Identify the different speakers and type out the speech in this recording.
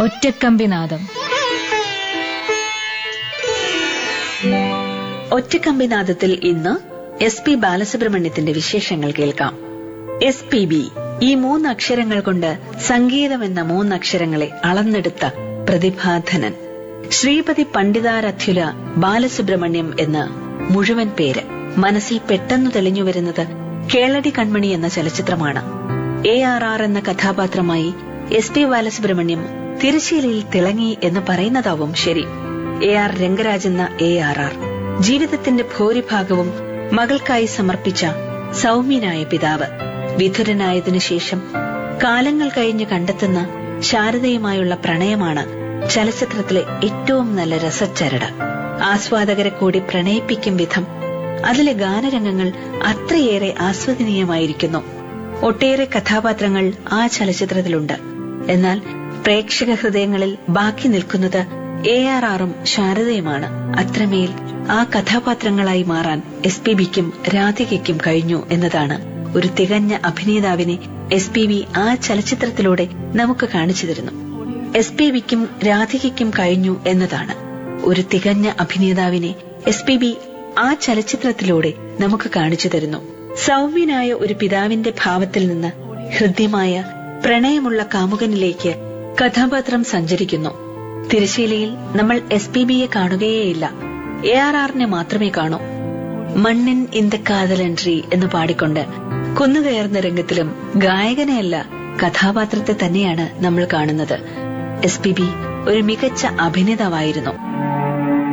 Speaker 1: ഒറ്റക്കമ്പിനാദം
Speaker 2: ഒറ്റക്കമ്പിനാദത്തിൽ ഇന്ന് S P ബാലസുബ്രഹ്മണ്യത്തിന്റെ വിശേഷങ്ങൾ കേൾക്കാം എസ് പി ബി ഈ മൂന്ന് അക്ഷരങ്ങൾ കൊണ്ട് സംഗീതം എന്ന മൂന്നക്ഷരങ്ങളെ അളന്നെടുത്ത പ്രതിഭാധനൻ ശ്രീപതി പണ്ഡിതാരഥ്യുല ബാലസുബ്രഹ്മണ്യം എന്ന് മുഴുവൻ പേര് മനസ്സിൽ പെട്ടെന്ന് തെളിഞ്ഞു വരുന്നത് കേളടി കൺമണി എന്ന ചലച്ചിത്രമാണ് എ ആർ ആർ എന്ന കഥാപാത്രമായി എസ് പി ബാലസുബ്രഹ്മണ്യം തിരശ്ശീലയിൽ തിളങ്ങി എന്ന് പറയുന്നതാവും ശരി എ ആർ രംഗരാജ് എന്ന എ ആർ ആർ ജീവിതത്തിന്റെ ഭൂരിഭാഗവും മകൾക്കായി സമർപ്പിച്ച സൗമ്യനായ പിതാവ് വിധുരനായതിനു ശേഷം കാലങ്ങൾ കഴിഞ്ഞ് കണ്ടെത്തുന്ന ശാരദയുമായുള്ള പ്രണയമാണ് ചലച്ചിത്രത്തിലെ ഏറ്റവും നല്ല രസച്ചരട് ആസ്വാദകരെ കൂടി പ്രണയിപ്പിക്കും വിധം അതിലെ ഗാനരംഗങ്ങൾ അത്രയേറെ ആസ്വദനീയമായിരിക്കുന്നു ഒട്ടേറെ കഥാപാത്രങ്ങൾ ആ ചലച്ചിത്രത്തിലുണ്ട് എന്നാൽ പ്രേക്ഷക ഹൃദയങ്ങളിൽ ബാക്കി നിൽക്കുന്നത് എ ആർ ആറും ശാരദയുമാണ് അത്രമേൽ ആ കഥാപാത്രങ്ങളായി മാറാൻ എസ് പി ബിക്കും രാധികയ്ക്കും കഴിഞ്ഞു എന്നതാണ് ഒരു തികഞ്ഞ അഭിനേതാവിനെ എസ് പി ബി ആ ചലച്ചിത്രത്തിലൂടെ നമുക്ക് കാണിച്ചു തരുന്നു എസ് പി ബിക്കും രാധികയ്ക്കും കഴിഞ്ഞു എന്നതാണ് ഒരു തികഞ്ഞ അഭിനേതാവിനെ എസ് പി ബി ആ ചലച്ചിത്രത്തിലൂടെ നമുക്ക് കാണിച്ചു തരുന്നു സൗമ്യനായ ഒരു പിതാവിന്റെ ഭാവത്തിൽ നിന്ന് ഹൃദ്യമായ പ്രണയമുള്ള കാമുകനിലേക്ക് കഥാപാത്രം സഞ്ചരിക്കുന്നു തിരശ്ശീലയിൽ നമ്മൾ എസ് പി ബിയെ കാണുകയേയില്ല എ ആർ ആറിനെ മാത്രമേ കാണൂ മണ്ണിൻ ഇന്ത കാതലൻട്രി എന്ന് പാടിക്കൊണ്ട് കുന്നുകയർന്ന രംഗത്തിലും ഗായകനെയല്ല കഥാപാത്രത്തെ തന്നെയാണ് നമ്മൾ കാണുന്നത് എസ് പി ബി ഒരു മികച്ച അഭിനേതാവായിരുന്നു